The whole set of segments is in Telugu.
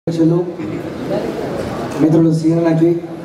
అధ్యక్షులు మిత్రులు సీనకి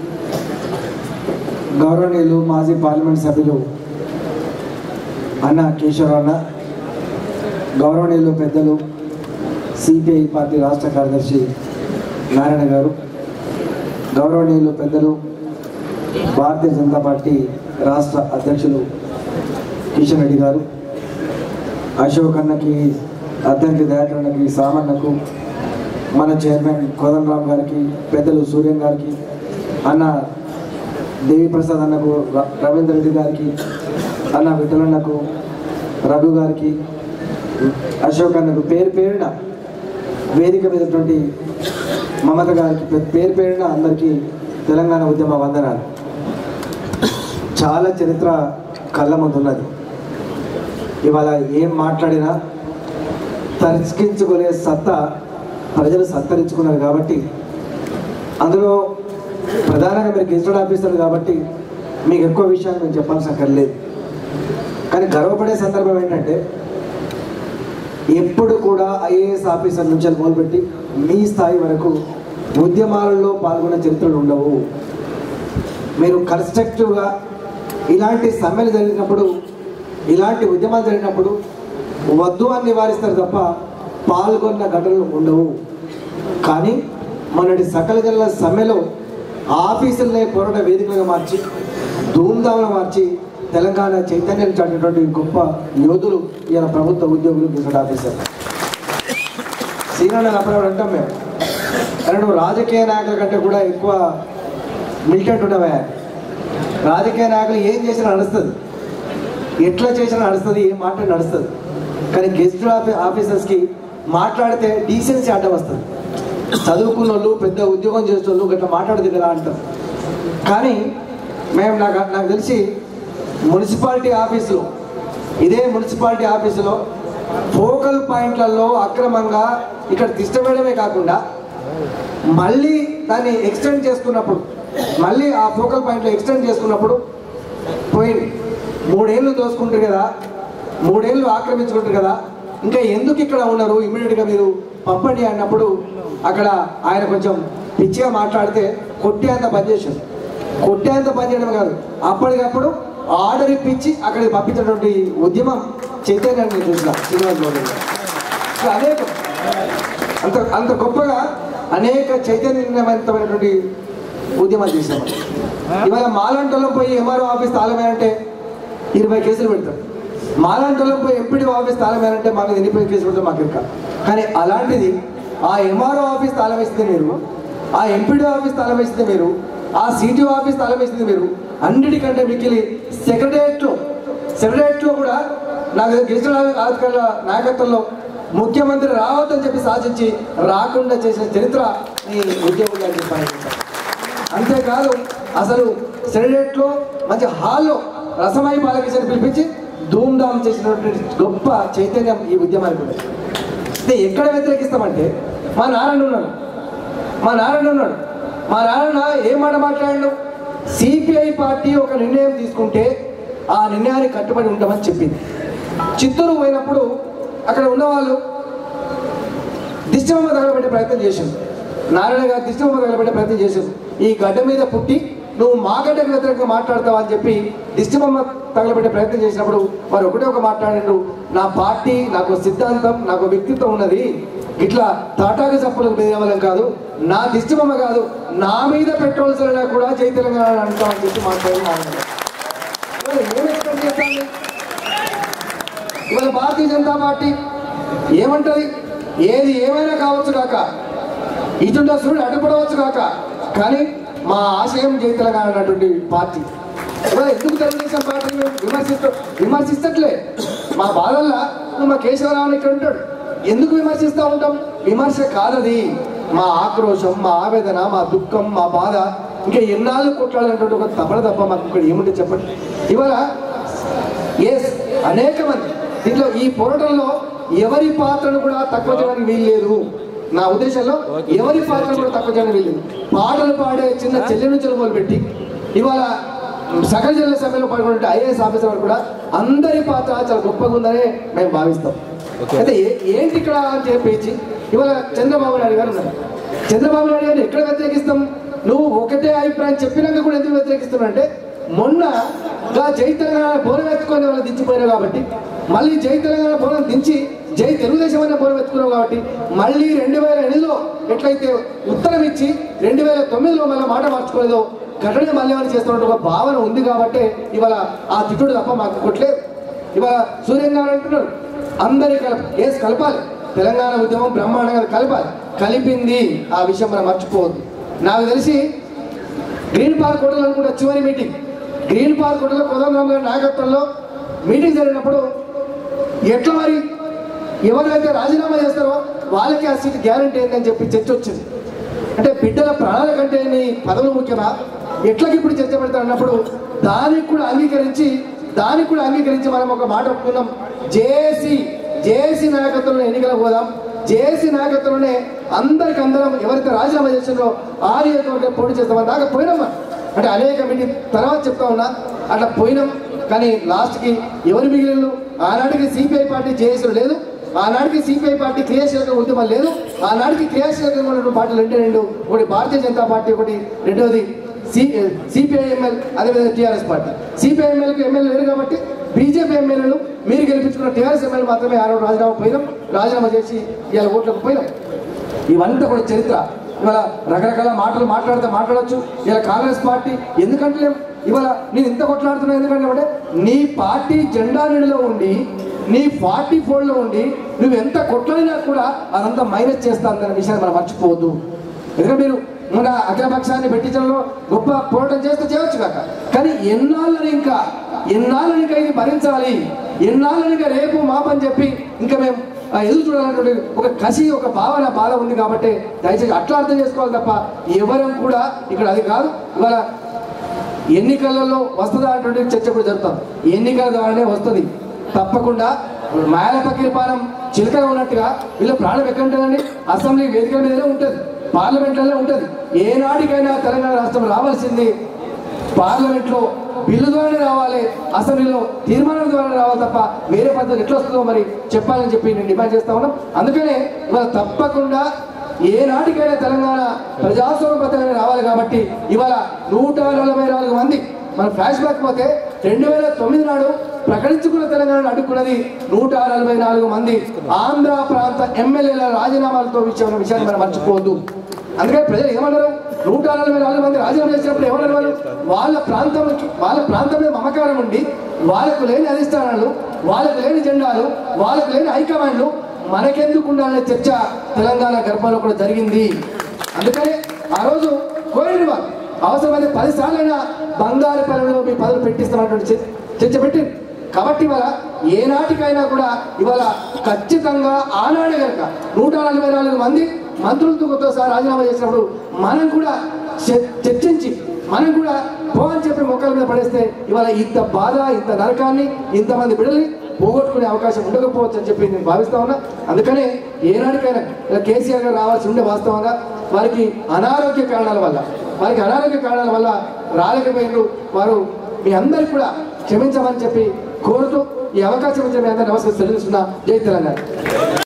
గౌరవనీయులు మాజీ పార్లమెంట్ సభ్యులు అన్న కేశవరావు అన్న గౌరవనీయులు పెద్దలు సిపిఐ పార్టీ రాష్ట్ర కార్యదర్శి నారాయణ గారు గౌరవనీయులు పెద్దలు భారతీయ జనతా పార్టీ రాష్ట్ర అధ్యక్షులు కిషన్ రెడ్డి గారు అశోక్ అన్నకి అద్దంకి దయాకర్ అన్నకి సామన్నకు మన చైర్మన్ కోదండరామ్ గారికి పెద్దలు సూర్యం గారికి అన్న దేవి ప్రసాద్ అన్నకు ర- రవీంద్ర రెడ్డి గారికి అన్న విఠలన్నకు రఘు గారికి అశోక్ అన్నకు పేరు పేరున వేదిక మీదటువంటి మమత గారికి పే- పేరు పేరున అందరికీ తెలంగాణ ఉద్యమ వందనాలు చాలా చరిత్ర కళ్ళ ముందు ఉన్నది ఇవాళ ఏం మాట్లాడినా తరిచుకించుకునే సత్తా ప్రజలు సత్తరించుకున్నారు కాబట్టి అందులో ప్రధానంగా మీరు గెజిటెడ్ ఆఫీసర్ కాబట్టి మీకు ఎక్కువ విషయాలు మేము చెప్పాల్సిన అక్కర్లేదు కానీ గర్వపడే సందర్భం ఏంటంటే ఎప్పుడు కూడా ఐఏఎస్ ఆఫీసర్ నుంచి మొదలుపెట్టి మీ స్థాయి వరకు ఉద్యమాలలో పాల్గొన్న చరిత్రలు ఉండవు మీరు కన్స్ట్రక్టివ్గా ఇలాంటి సమ్మెలు జరిగినప్పుడు ఇలాంటి ఉద్యమాలు జరిగినప్పుడు వద్దు అని నివారిస్తారు తప్ప పాల్గొన్న ఘటనలు ఉండవు కానీ మొన్నటి సకల జిల్లా సమ్మెలో ఆఫీసులనే పోరాట వేదికలుగా మార్చి ధూమ్ధాంగా మార్చి తెలంగాణ చైతన్యం చాటినటువంటి గొప్ప యోధులు ఇలా ప్రభుత్వ ఉద్యోగులు గెజెట్ ఆఫీసర్ శ్రీనారాయణ అప్పుడు అంటాం మేము కానీ నువ్వు రాజకీయ నాయకుల కంటే కూడా ఎక్కువ మిలిటెంట్ ఉండవా రాజకీయ నాయకులు ఏం చేసినా నడుస్తుంది ఎట్లా చేసినా నడుస్తుంది ఏం మాట నడుస్తుంది కానీ గెస్ట్ ఆఫీ ఆఫీసర్స్కి మాట్లాడితే డీసెన్సీ అడ్డం వస్తుంది చదువుకున్న వాళ్ళు పెద్ద ఉద్యోగం చేసే వాళ్ళు గట్లా మాట్లాడదు కదా అంటారు కానీ మేము నాకు నాకు తెలిసి మున్సిపాలిటీ ఆఫీసులో ఇదే మున్సిపాలిటీ ఆఫీసులో ఫోకల్ పాయింట్లలో అక్రమంగా ఇక్కడ తిష్టవేయడమే కాకుండా మళ్ళీ దాన్ని ఎక్స్టెండ్ చేసుకున్నప్పుడు మళ్ళీ ఆ ఫోకల్ పాయింట్లో ఎక్స్టెండ్ చేసుకున్నప్పుడు పోయింది మూడేళ్ళు దోసుకుంటారు కదా మూడేళ్ళు ఆక్రమించుకుంటారు కదా ఇంకా ఎందుకు ఇక్కడ ఉన్నారు ఇమీడియట్గా మీరు పంపండి అన్నప్పుడు అక్కడ ఆయన కొంచెం పిచ్చిగా మాట్లాడితే కొట్టేంత పని చేశారు కొట్టేంత పని చేయడం కాదు అప్పటికప్పుడు ఆర్డర్ ఇప్పించి అక్కడికి పంపించినటువంటి ఉద్యమం చైతన్యాన్ని నేను చూసిన శ్రీనివాస్ గౌడ్ గారు. సో అనేకం అంత అంత గొప్పగా అనేక చైతన్యవంతమైనటువంటి ఉద్యమాలు చేశాం ఇవాళ మాలంటలో పోయి ఎంఆర్ఓ ఆఫీస్ తాళమేనంటే ఇరవై కేసులు పెడతారు మాలంటలో పోయి ఎంపీడీ ఆఫీస్ తాళమేనంటే మా మీద ఎన్ని కేసులు పెడతారు మాకు ఇంకా కానీ అలాంటిది ఆ ఎంఆర్ఓ ఆఫీస్ తాళం వేస్తే మీరు ఆ ఎంపీడీ ఆఫీస్ తాళం వేస్తే మీరు ఆ సిటిఓ ఆఫీస్ తాళం వేసింది మీరు అన్నిటికంటే మిక్కిలి సెక్రటరియట్లో సెక్రటరియట్లో కూడా నాకు గెజిటల్ అధికారుల నాయకత్వంలో ముఖ్యమంత్రి రావద్దని చెప్పి శాసించి రాకుండా చేసిన చరిత్ర ఈ ఉద్యోగులు అని చెప్పాను అంతేకాదు అసలు సెక్రటరియట్లో మంచి హాల్లో రసమాయి బాలకృష్ణ పిలిపించి ధూమ్ధామ్ చేసినటువంటి గొప్ప చైతన్యం ఈ ఉద్యమానికి ఉంది అయితే ఎక్కడ వ్యతిరేకిస్తామంటే మా నారాయణ ఉన్నాడు మా నారాయణ ఉన్నాడు మా నారాయణ ఏం మాట మాట్లాడాడు సిపిఐ పార్టీ ఒక నిర్ణయం తీసుకుంటే ఆ నిర్ణయానికి కట్టుబడి ఉంటామని చెప్పింది చిత్తూరు పోయినప్పుడు అక్కడ ఉన్నవాళ్ళు దిష్టబొమ్మ తగలబెట్టే ప్రయత్నం చేశారు నారాయణ గారు దిష్టబొమ్మ తగలబెట్టే ప్రయత్నం చేశారు ఈ గడ్డ మీద పుట్టి నువ్వు మా గడ్డకు వ్యతిరేకంగా మాట్లాడతావు అని చెప్పి దిష్టబొమ్మ తగలబెట్టే ప్రయత్నం చేసినప్పుడు వారు ఒకటే ఒక మాట్లాడారు నా పార్టీ నాకు సిద్ధాంతం నాకు వ్యక్తిత్వం ఉన్నది ఇట్లా తాటాకు చప్పులకు బెదిరేవాళ్ళం కాదు నా దిష్టబొమ్మ కాదు నా మీద పెట్రోల్ సరైనా కూడా జై తెలంగాణ అంటామని చెప్పి మాట్లాడి నారాయణ గారు. ఇవాళ ఏం ఎక్స్పెక్ట్ చేస్తాను ఇవాళ భారతీయ జనతా పార్టీ ఏమంటది ఏది ఏమైనా కావచ్చు కాక ఇటుండ సూర్యుడు అడ్డుపడవచ్చు కాక కానీ మా ఆశయం జై తెలంగాణ అన్నటువంటి పార్టీ ఇవాళ ఎందుకు తెలుగుదేశం పార్టీని మేము విమర్శిస్తూ విమర్శిస్తట్లే మా బాధల్లా నువ్వు మా కేశవరావు ఇక్కడ ఉంటాడు ఎందుకు విమర్శిస్తూ ఉంటాం విమర్శ కాదది మా ఆక్రోశం మా ఆవేదన మా దుఃఖం మా బాధ ఇంకా ఎన్నాళ్ళు కొట్లాడాలన్నటువంటి ఒక తపన తప్ప మాకు ఇక్కడ ఏముంటే చెప్పండి ఇవాళ ఎస్ అనేక మంది దీంట్లో ఈ పోరాటంలో ఎవరి పాత్రను కూడా తక్కువ చేయడానికి వీలు లేదు నా ఉద్దేశంలో ఎవరి పాత్రను కూడా తక్కువ చేయడానికి వీలు లేదు పాటలు పాడే చిన్న చెల్లి నుంచి మొదలుపెట్టి ఇవాళ సకల జిల్లా సభ్యులు పాల్గొనే ఐఏఎస్ ఆఫీసర్ వరకు కూడా అందరి పాత్ర చాలా గొప్పగా ఉందని మేము భావిస్తాం అయితే ఏ- ఏంటి ఇక్కడ అని చెప్పేసి ఇవాళ చంద్రబాబు నాయుడు గారు ఉన్నారు చంద్రబాబు నాయుడు గారిని ఎక్కడ వ్యతిరేకిస్తాం నువ్వు ఒకటే అభిప్రాయం చెప్పినాక కూడా ఎందుకు వ్యతిరేకిస్తున్నావు అంటే మొన్న గా జై తెలంగాణ బోరం ఎత్తుకొని వాళ్ళు దించిపోయినావు కాబట్టి మళ్ళీ జై తెలంగాణ బోరం దించి జై తెలుగుదేశం అనే బోరం ఎత్తుకున్నావు కాబట్టి మళ్ళీ రెండు వేల ఎనిమిదిలో ఎట్లయితే ఉత్తరం ఇచ్చి రెండు వేల తొమ్మిదిలో మళ్ళీ మాట మార్చుకోలేదో ఘటన మళ్ళీ ఏమైనా చేస్తున్నట్టు ఒక భావన ఉంది కాబట్టి ఇవాళ ఆ తిట్టుడు తప్ప మాకు కొట్టలేదు ఇవాళ సూర్యనారాయణ అంటున్నారు అందరి కలప ఏసి కలపాలి తెలంగాణ ఉద్యమం బ్రహ్మాండంగా కలపాలి కలిపింది ఆ విషయం మనం మర్చిపోవద్దు నాకు తెలిసి గ్రీన్ పార్క్ హోటల్ అనుకుంటా చివరి మీటింగ్ గ్రీన్ పార్క్ హోటల్లో కోదండరామ్ గారి నాయకత్వంలో మీటింగ్ జరిగినప్పుడు ఎట్లా మరి ఎవరైతే రాజీనామా చేస్తారో వాళ్ళకి ఆ సీట్ గ్యారంటీ ఏంటని చెప్పి చర్చ వచ్చింది అంటే బిడ్డల ప్రాణాల కంటే నీ పదవులు ముఖ్యమా ఎట్లకి ఇప్పుడు చర్చ పెడతారు అన్నప్పుడు దానికి కూడా అంగీకరించి దానికి కూడా అంగీకరించి మనం ఒక మాట ఒప్పుకున్నాం జేఏసీ జేఏసీ నాయకత్వంలో ఎన్నికలకు పోదాం జేఏసీ నాయకత్వంలోనే అందరికి అందరం ఎవరైతే రాజీనామా చేసిందో ఆ నియోజకవర్గం పోటీ చేస్తామని దాకా పోయినాం మనం. అంటే అనేక మీటింగ్ తర్వాత చెప్తా ఉన్నా అట్లా పోయినాం కానీ లాస్ట్కి ఎవరు మిగిలిన ఆనాటికి సిపిఐ పార్టీ జేఏసీ లేదు ఆనాటికి సిపిఐ పార్టీ క్రియాశీలక ఉద్యమం లేదు ఆనాటికి క్రియాశీలకంగా ఉన్నటువంటి పార్టీలు అంటే రెండు ఒకటి భారతీయ జనతా పార్టీ ఒకటి రెండవది సి సిపిఐఎంఎల్ అదేవిధంగా టీఆర్ఎస్ పార్టీ సిపిఐఎంఎల్కి ఎమ్మెల్యే లేరు కాబట్టి బీజేపీ ఎమ్మెల్యేలు మీరు గెలిపించుకున్న టీఆర్ఎస్ ఎమ్మెల్యే మాత్రమే ఆ రోజు రాజీనామా పోయినాం రాజీనామా చేసి ఇవాళ ఓట్లకు పోయినాం ఇవంతా కూడా చరిత్ర ఇవాళ రకరకాల మాటలు మాట్లాడితే మాట్లాడొచ్చు ఇలా కాంగ్రెస్ పార్టీ ఎందుకంటే ఇవాళ నేను ఇంత కొట్లాడుతున్నా ఎందుకంటే అంటే నీ పార్టీ జెండా నీడలో ఉండి నీ పార్టీ ఫోన్లో ఉండి నువ్వు ఎంత కొట్లాడినా కూడా అదంతా మైనస్ చేస్తా అన్న విషయాన్ని మనం మర్చిపోవద్దు ఎందుకంటే మీరు మన అఖిలపక్షాన్ని పెట్టించడంలో గొప్ప పోరాటం చేస్తే చేయొచ్చు కాక కానీ ఎన్నాళ్ళని ఇంకా ఎన్నాళ్ళని ఇంకా ఇది భరించాలి ఎన్నాళ్ళని ఇంకా రేపు మాపని చెప్పి ఇంకా మేము ఆ ఎదురు చూడాలన్నటువంటి ఒక కసి ఒక భావన బాధ ఉంది కాబట్టి దయచేసి అట్లా అర్థం చేసుకోవాలి తప్ప ఎవరం కూడా ఇక్కడ అది కాదు ఇవాళ ఎన్నికలలో వస్తుందా అటువంటి చర్చ కూడా జరుగుతుంది ఎన్నికల ద్వారానే వస్తుంది తప్పకుండా మాయల పకిరిపాలెం చిలకగా ఉన్నట్టుగా వీళ్ళ ప్రాణం ఎక్కడ ఉంటుందండి అసెంబ్లీ వేదిక మీదనే ఉంటుంది పార్లమెంట్లోనే ఉంటుంది ఏనాటికైనా తెలంగాణ రాష్ట్రం రావాల్సింది పార్లమెంట్లో బిల్లు ద్వారానే రావాలి అసెంబ్లీలో తీర్మానం ద్వారా రావాలి తప్ప వేరే పద్ధతి ఎట్లా వస్తుందో మరి చెప్పాలని చెప్పి నేను డిమాండ్ చేస్తా ఉన్నాం అందుకనే ఇవాళ తప్పకుండా ఏ నాటికైనా తెలంగాణ ప్రజాస్వామ్యబద్ధంగా రావాలి కాబట్టి ఇవాళ నూట నలభై నాలుగు మంది మన ఫ్లాష్ బ్యాక్ పోతే రెండు వేల తొమ్మిది నాడు ప్రకటించుకున్న తెలంగాణ అడ్డుకున్నది నూట నలభై నాలుగు మంది ఆంధ్ర ప్రాంత ఎమ్మెల్యేల రాజీనామాలతో విషయం విషయాన్ని మనం మర్చిపోవద్దు అందుకని ప్రజలు ఏమన్నారు నూట నలభై నాలుగు మంది రాజీనామా చేసినప్పుడు ఏమన్నారు వాళ్ళు వాళ్ళ ప్రాంతం వాళ్ళ ప్రాంతం మీద మమకారం ఉండి వాళ్ళకు లేని అధిష్టానాలు వాళ్ళకు లేని జెండాలు వాళ్ళకు లేని హైకమాండ్లు మనకెందుకు ఉండాలనే చర్చ తెలంగాణ గర్భంలో కూడా జరిగింది అందుకని ఆ రోజు కోరిన వాళ్ళు అవసరమైతే పది సార్లైనా బంగారు పనులు మీ పదవులు పెట్టిస్తామన్నటువంటి చర్చ- చర్చ పెట్టింది కాబట్టి ఇవాళ ఏనాటికైనా కూడా ఇవాళ ఖచ్చితంగా ఆనాడే కనుక నూట నలభై నాలుగు మంది మంత్రులతో సార్ రాజీనామా చేసినప్పుడు మనం కూడా చ- చర్చించి మనం కూడా పో అని చెప్పి మొక్కల మీద పడేస్తే ఇవాళ ఇంత బాధ ఇంత నరకాన్ని ఇంతమంది బిడ్డల్ని పోగొట్టుకునే అవకాశం ఉండకపోవచ్చు అని చెప్పి నేను భావిస్తా ఉన్నా అందుకనే ఏనాటికైనా ఇలా కేసీఆర్ గారు రావాల్సి ఉండే వాస్తవంగా వారికి అనారోగ్య కారణాల వల్ల వారికి అనారోగ్య కారణాల వల్ల రాలేకపోయినారు వారు మీ అందరికి కూడా క్షమించమని చెప్పి కోరుతూ ఈ అవకాశం ఇచ్చిన మీ అందరూ నమస్కారం తెలుస్తున్నా జై తెలంగాణ